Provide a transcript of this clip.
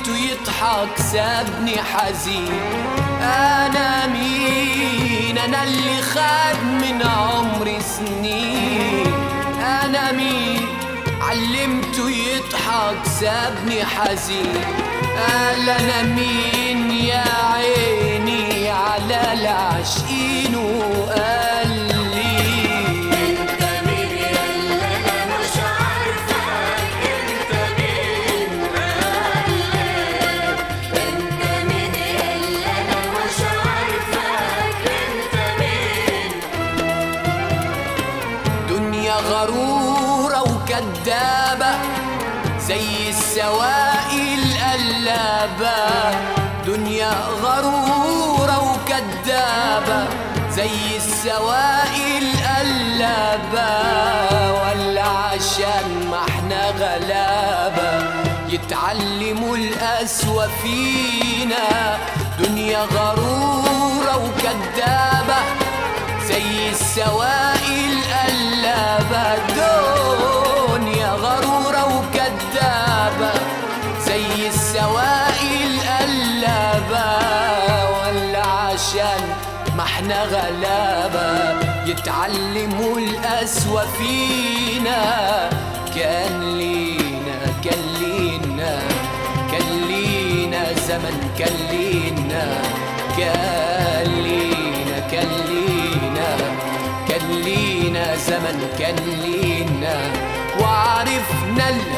علمته يضحك سابني حزين انا مين انا اللي خد من عمري سنين انا مين علمته يضحك سابني حزين قال انا مين يا عيني على العاشقين وقال لي انت مين يلا انا مش عارفك انت مين قلبك انت مين يلا انا مش عارفك انت مين دنيا غرورة وكدابة زي السواقي القلابة دنيا غرورة وكدابة زي السواقي القلابة ولا عشان ما احنا غلابة يتعلموا القسوة فينا دنيا غرورة وكدابة زي السواقي القلابة دنيا غرورة وكدابة زي السواقي القلابة ولا عشان ما احنا غلابة يتعلموا القسوة فينا كان لينا كان لينا كان لينا زمن كان لينا كان لينا كان لينا كان لينا زمن كان لينا وعرفنا